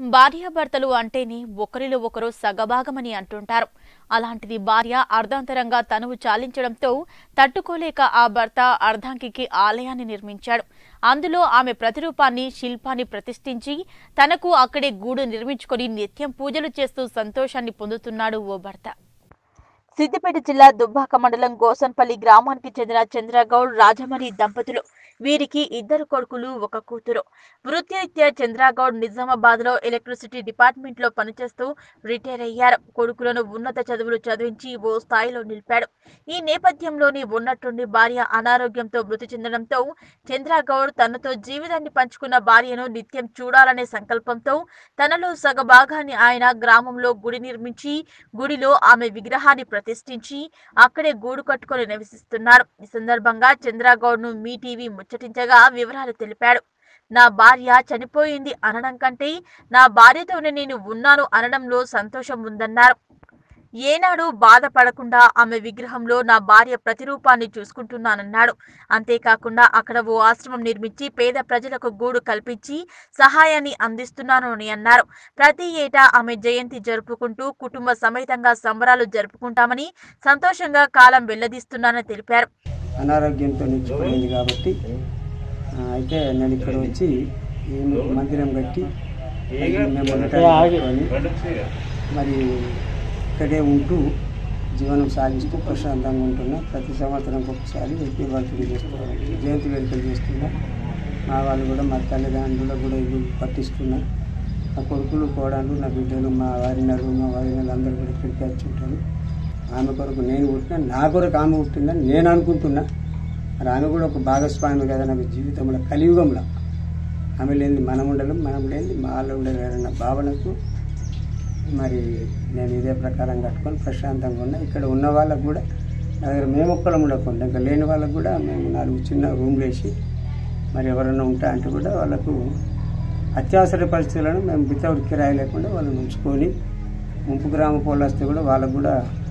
భార్యాభర్తలు అంటేనే ఒకరిలో ఒకరు సగభాగమని అంటుంటారు అలాంటిది భార్య అర్ధాంతరంగా తనువు చాలించడంతో తట్టుకోలేక ఆ భర్త అర్ధాంగికి ఆలయాన్ని నిర్మించాడు అందులో ఆమె ప్రతిరూపాన్ని శిల్పాన్ని ప్రతిష్ఠించి తనకు అక్కడే గూడు నిర్మించుకొని నిత్యం పూజలు చేస్తూ సంతోషాన్ని పొందుతున్నాడు ఓ భర్త సిద్దిపేట జిల్లా దుబ్బాక మండలం గోసన్పల్లి గ్రామానికి చెందిన చంద్రగౌడ్ రాజమణి దంపతులు వీరికి ఇద్దరు కొడుకులు ఒక కూతురు వృత్తిరీత్యా చంద్రగౌడ్ నిజామాబాద్ లో ఎలక్ట్రిసిటీ డిపార్ట్మెంట్ లో పనిచేస్తూ రిటైర్ అయ్యారు కొడుకులను ఉన్నత చదువులు చదివించి ఓ స్థాయిలో నిలిపాడు ఈ నేపథ్యంలోని ఉన్నట్టుండి భార్య అనారోగ్యంతో మృతి చెందడంతో చంద్రగౌడ్ తనతో జీవితాన్ని పంచుకున్న భార్యను నిత్యం చూడాలనే సంకల్పంతో తనలో సగ భాగాన్ని ఆయన గ్రామంలో గుడి నిర్మించి గుడిలో ఆమె విగ్రహాన్ని ప్రతిష్ఠించి అక్కడే గూడు కట్టుకొని నివసిస్తున్నారు ఈ సందర్భంగా చంద్రగౌడ్ ను మీ టీవీ ముచ్చటించగా వివరాలు తెలిపాడు నా భార్య చనిపోయింది అనడం కంటే నా భార్యతోనే నేను ఉన్నాను అనడంలో సంతోషం ఉందన్నారు ఏనాడు బాధపడకుండా ఆమె విగ్రహంలో నా భార్య ప్రతిరూపాన్ని చూసుకుంటున్నానన్నాడు అంతేకాకుండా అక్కడ ఓ ఆశ్రమం నిర్మించి పేద ప్రజలకు గూడు కల్పించి సహాయాన్ని అందిస్తున్నాను అని అన్నారు ప్రతి ఏటా ఆమె జయంతి జరుపుకుంటూ కుటుంబ సమేతంగా సంబరాలు జరుపుకుంటామని సంతోషంగా కాలం వెల్లదీస్తున్నానని తెలిపారు అనారోగ్యంతో నిలిచిపోయింది కాబట్టి ఆ, అయితే నేను ఇక్కడ వచ్చి ఈ మందిరం కట్టి మేము ఉంటాం పెట్టుకొని మరి ఇక్కడే ఉంటూ జీవనం సాగిస్తూ ప్రశాంతంగా ఉంటున్నా ప్రతి సంవత్సరం ఒకసారి హ్యాపీ బర్త్డే చేస్తున్నాం జయంతి వేడుకలు చేస్తున్నా మా వాళ్ళు కూడా మా తల్లిదండ్రులకు కూడా ఇల్లు పట్టిస్తున్నా నా కొడుకులు కోడళ్ళు నా బిడ్డలు మా వారినలు మా వారినలు అందరూ కూడా ఇక్కడికి వచ్చి ఉంటారు ఆమె కొరకు నేను పుట్టినా నా కొరకు ఆమె పుట్టిందని నేను అనుకుంటున్నా మరి ఆమె కూడా ఒక భాగస్వామి కదా నాకు జీవితంలో కలియుగంలో ఆమె లేని మనం ఉండలేం మనం లేని మా వాళ్ళు ఉండలేరన్న భావనకు మరి నేను ఇదే ప్రకారం కట్టుకొని ప్రశాంతంగా ఉన్నా ఇక్కడ ఉన్న వాళ్ళకు కూడా నా దగ్గర మేము ఒక్కలం ఉండకుండా ఇంకా లేని వాళ్ళకు కూడా మేము నాలుగు చిన్న రూమ్లు వేసి మరి ఎవరైనా ఉంటా అంటే కూడా వాళ్ళకు అత్యవసర పరిస్థితులను మేము వితౌట్ కిరాయి లేకుండా వాళ్ళని ఉంచుకొని ముంపు గ్రామ పోలు వస్తే కూడా వాళ్ళకు కూడా